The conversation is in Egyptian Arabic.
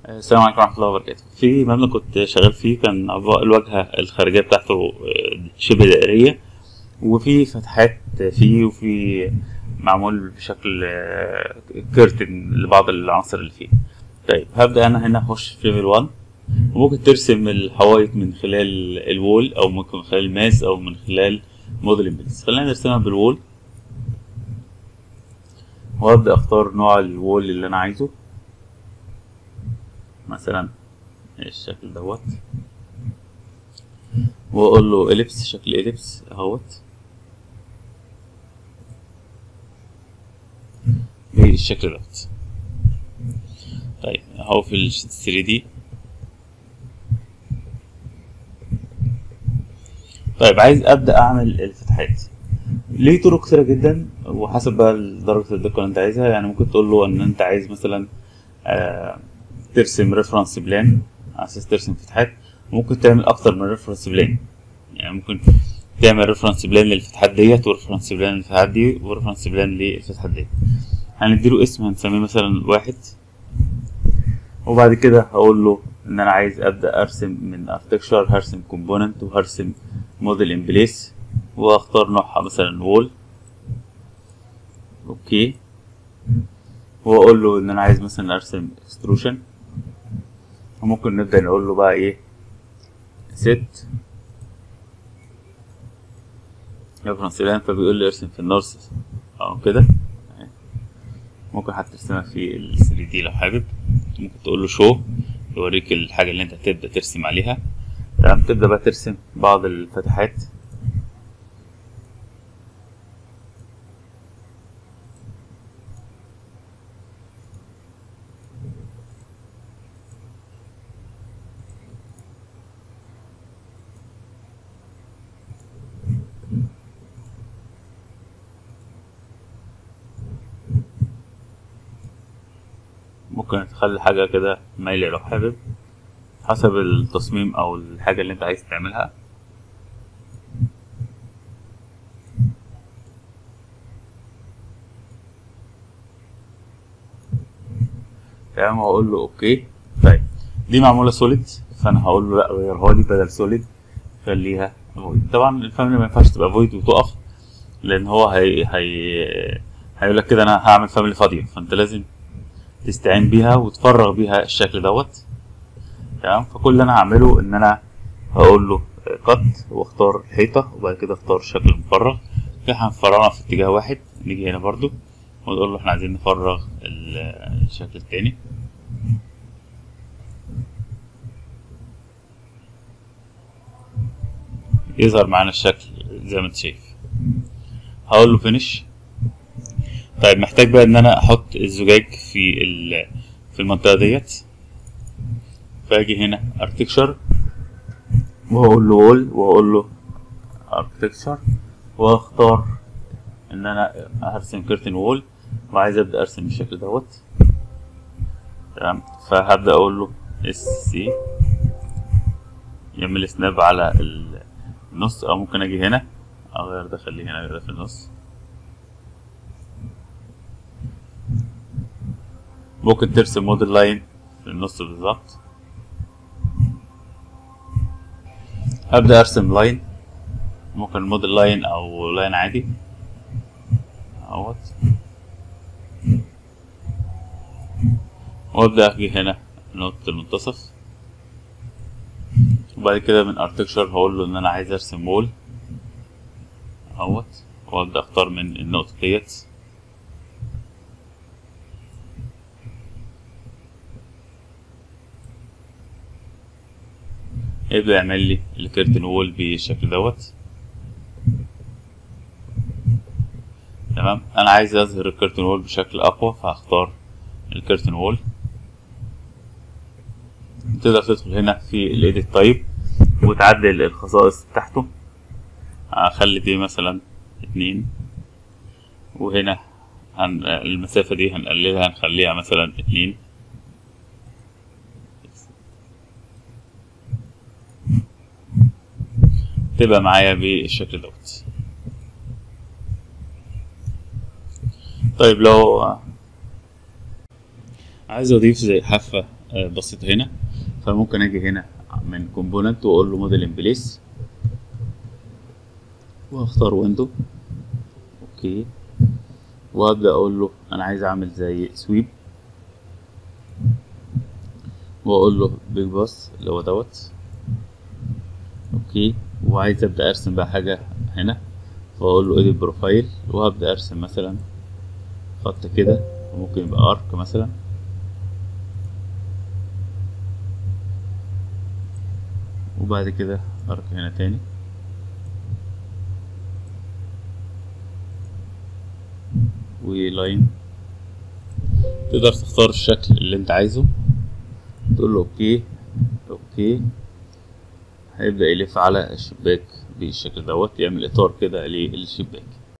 السلام عليكم ورحمة الله وبركاته في مبنى كنت شغال فيه كان عبارة- الواجهة الخارجية بتاعته آه، شبه دائرية وفي فتحات فيه وفي معمول بشكل كيرتن لبعض العناصر اللي فيه طيب هبدأ أنا هنا أخش في ليفل 1 وممكن ترسم الحوايط من خلال الوول أو ممكن من خلال الماس أو من خلال موديل امبيدنس خلينا نرسمها بالوول وأبدأ أختار نوع الوول اللي أنا عايزه مثلا الشكل دوت واقول له اليبس شكل اليبس اهوت بالشكل دوت طيب اهو في ال 3 دي طيب عايز ابدا اعمل الفتحات ليه طرق كتيرة جدا وحسب بقى درجة الدقة اللي انت عايزها يعني ممكن تقول له ان انت عايز مثلا آه ترسم ريفرنس بلان على اساس ترسم فتحات ممكن تعمل اكتر من ريفرنس بلان يعني ممكن تعمل ريفرنس بلان للفتحات ديت وريفرنس بلان للفتحات دي وريفرنس بلان للفتحات ديت هنديله اسم هنسميه مثلا واحد وبعد كده هقول له ان انا عايز ابدا ارسم من ارتكشر هرسم كومبوننت وهرسم موديل ان بليس واختار نوعها مثلا وول اوكي واقول له ان انا عايز مثلا ارسم اكستروشن وممكن نبدا نقول له بقى ايه ست ريفرنس بلان فبيقول لي ارسم في النورث او كده ممكن حتى ترسمها في ال 3 دي لو حابب ممكن تقول له شو يوريك الحاجة اللي انت هتبدأ ترسم عليها تمام تبدأ بقى ترسم بعض الفتحات ممكن تخلي حاجة كده مايلة لو حابب حسب التصميم أو الحاجة اللي أنت عايز تعملها تمام وهقول له أوكي طيب دي معمولة سوليد فأنا هقول له لأ غيرها لي بدل سوليد خليها فويد طبعا الفاميلي ما ينفعش تبقى فويد وتقف لأن هو هي هي هيقول لك كده أنا هعمل فاميلي فاضية فأنت لازم تستعين بيها وتفرغ بيها الشكل دوت تمام فكل اللي انا هعمله ان انا هقول له قط واختار حيطة وبعد كده اختار شكل مفرغ كده هنفرغها في اتجاه واحد نيجي هنا برضو ونقول له احنا عايزين نفرغ الشكل التاني يظهر معانا الشكل زي ما انت شايف هقول له فينش طيب محتاج بقى ان انا احط الزجاج في في المنطقه ديت فاجي هنا ارتكشر واقول له وول واقول له ارتكشر واختار ان انا هرسم كيرتن وول وعايز ابدا ارسم بالشكل دوت تمام فهبدا اقول له اس سي يعمل سناب على النص او ممكن اجي هنا اغير ده خليه هنا ده في النص ممكن ترسم موديل لاين في النص بالظبط هبدأ أرسم لاين ممكن موديل لاين أو لاين عادي اهوت وأبدأ أجي هنا نقطة المنتصف وبعد كده من ارتكشر هقول له إن أنا عايز أرسم وول اهوت وأبدأ أختار من النقطة ديت يبدأ يعمل لي الكيرتن وول بالشكل دوت تمام انا عايز اظهر الكيرتن وول بشكل اقوى فهختار الكيرتن وول تقدر تدخل هنا في الايديت تايب وتعدل الخصائص بتاعته هخلي دي مثلا اتنين وهنا هن... المسافة دي هنقللها هنخليها مثلا اتنين تبقى معايا بالشكل دوت طيب لو عايز اضيف زي حافة آه، بسيطه هنا فممكن اجي هنا من كومبوننت واقول له موديل ان بليس واختار ويندو اوكي وابدا اقول له انا عايز اعمل زي سويب واقول له بيج باس اللي هو دوت اوكي وعايز ابدا ارسم بقى حاجه هنا فاقول له اديت بروفايل وهبدا ارسم مثلا خط كده وممكن يبقى ارك مثلا وبعد كده ارك هنا تاني ولاين تقدر تختار الشكل اللي انت عايزه تقول له اوكي اوكي هيبدأ يلف على الشباك بالشكل دوت يعمل اطار كده للشباك